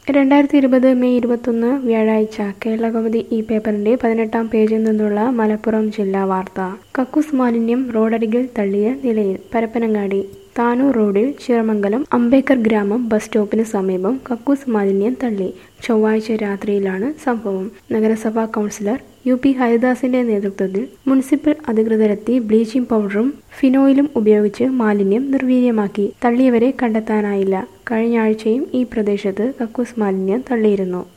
രണ്ടായിരത്തി ഇരുപത് മെയ് ഇരുപത്തൊന്ന് വ്യാഴാഴ്ച കേരളകൗമുദി ഈ പേപ്പറിന്റെ പതിനെട്ടാം പേജിൽ നിന്നുള്ള മലപ്പുറം ജില്ലാ വാർത്ത കക്കൂസ് മാലിന്യം റോഡരികിൽ തള്ളിയ നിലയിൽ പരപ്പനങ്ങാടി താനൂർ റോഡിൽ ചിറമംഗലം അംബേദ്കർ ഗ്രാമം ബസ് സ്റ്റോപ്പിന് സമീപം കക്കൂസ് മാലിന്യം തള്ളി ചൊവ്വാഴ്ച രാത്രിയിലാണ് സംഭവം നഗരസഭാ കൗൺസിലർ യു പി ഹരിദാസിന്റെ നേതൃത്വത്തിൽ മുനിസിപ്പൽ അധികൃതരെത്തി ബ്ലീച്ചിംഗ് പൗഡറും ഫിനോയിലും ഉപയോഗിച്ച് മാലിന്യം നിർവീര്യമാക്കി തള്ളിയവരെ കണ്ടെത്താനായില്ല കഴിഞ്ഞ ആഴ്ചയും ഈ പ്രദേശത്ത് കക്കൂസ് മാലിന്യം തള്ളിയിരുന്നു